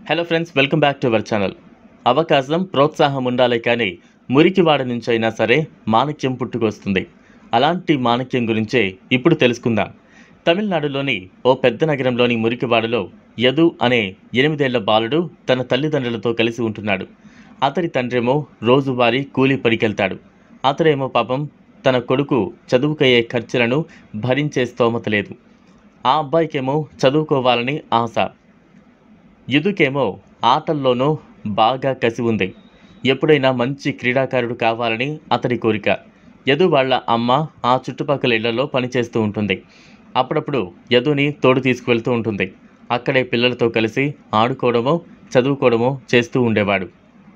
hello friends welcome back to our channel అవకాశం ప్రోత్సాహం ఉండాలి కానీ మురికివాడ నుంచి అయినా సరే మాణిక్యం పుట్టుకొస్తుంది అలాంటి మాణిక్యం గురించే ఇప్పుడు తెలుసుకుందాం తమిళనాడులోని ఓ పెద్ద నగరంలోని మురికివాడలో యదు అనే ఎనిమిదేళ్ల బాలుడు తన తల్లిదండ్రులతో కలిసి ఉంటున్నాడు అతడి తండ్రేమో రోజువారీ కూలీ పనికెళ్తాడు అతడేమో పాపం తన కొడుకు చదువుకయ్యే ఖర్చులను భరించే స్తోమత లేదు ఆ అబ్బాయికేమో చదువుకోవాలని ఆశ యుదుకేమో ఆటల్లోనూ బాగా కసి ఉంది ఎప్పుడైనా మంచి క్రీడాకారుడు కావాలని అతడి కోరిక యదు వాళ్ళ అమ్మ ఆ చుట్టుపక్కల ఇళ్లలో పనిచేస్తూ ఉంటుంది అప్పుడప్పుడు యదుని తోడు తీసుకువెళ్తూ ఉంటుంది అక్కడే పిల్లలతో కలిసి ఆడుకోవడమో చదువుకోవడమో చేస్తూ ఉండేవాడు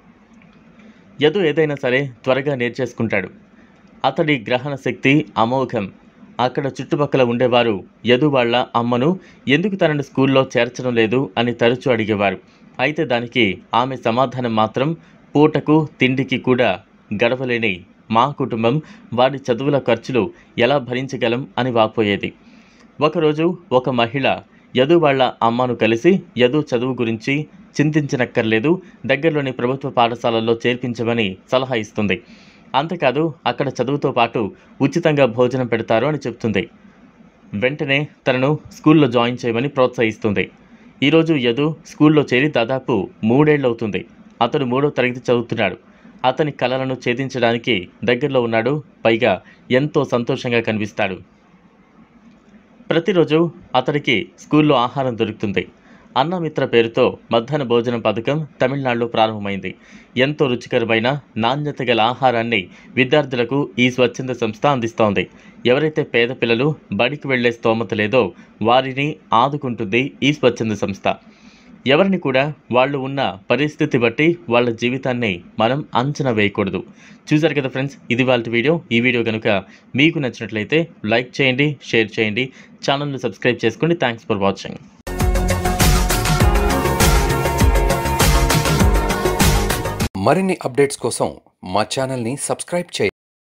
యదు ఏదైనా సరే త్వరగా నేర్చేసుకుంటాడు అతడి గ్రహణ శక్తి అమోఘం అక్కడ చుట్టుపక్కల ఉండేవారు యదు వాళ్ళ అమ్మను ఎందుకు తనను స్కూల్లో చేర్చడం లేదు అని తరచూ అడిగేవారు అయితే దానికి ఆమె సమాధానం మాత్రం పూటకు తిండికి కూడా గడవలేని మా కుటుంబం వాడి చదువుల ఖర్చులు ఎలా భరించగలం అని వాపోయేది ఒకరోజు ఒక మహిళ యదు వాళ్ళ అమ్మను కలిసి యదు చదువు గురించి చింతించనక్కర్లేదు దగ్గరలోని ప్రభుత్వ పాఠశాలల్లో చేర్పించమని సలహా ఇస్తుంది అంతేకాదు అక్కడ చదువుతో పాటు ఉచితంగా భోజనం పెడతారు అని చెప్తుంది వెంటనే తనను స్కూల్లో జాయిన్ చేయమని ప్రోత్సహిస్తుంది ఈరోజు యదు స్కూల్లో చేరి దాదాపు మూడేళ్లవుతుంది అతడు మూడో తరగతి చదువుతున్నాడు అతని కలలను ఛేదించడానికి దగ్గరలో ఉన్నాడు పైగా ఎంతో సంతోషంగా కనిపిస్తాడు ప్రతిరోజు అతడికి స్కూల్లో ఆహారం దొరుకుతుంది అన్నమిత్ర పేరుతో మధ్యాహ్న భోజనం పథకం తమిళనాడులో ప్రారంభమైంది ఎంతో రుచికరమైన నాణ్యత గల ఆహారాన్ని విద్యార్థులకు ఈ స్వచ్ఛంద సంస్థ అందిస్తోంది ఎవరైతే పేద పిల్లలు బడికి వెళ్లే స్తోమత లేదో వారిని ఆదుకుంటుంది ఈ స్వచ్ఛంద సంస్థ ఎవరిని కూడా వాళ్ళు ఉన్న పరిస్థితి బట్టి వాళ్ళ జీవితాన్ని మనం అంచనా వేయకూడదు చూసారు కదా ఫ్రెండ్స్ ఇది వాళ్ళ వీడియో ఈ వీడియో కనుక మీకు నచ్చినట్లయితే లైక్ చేయండి షేర్ చేయండి ఛానల్ని సబ్స్క్రైబ్ చేసుకోండి థ్యాంక్స్ ఫర్ వాచింగ్ మరిన్ని అప్డేట్స్ కోసం మా ఛానల్ని సబ్స్క్రైబ్ చేయండి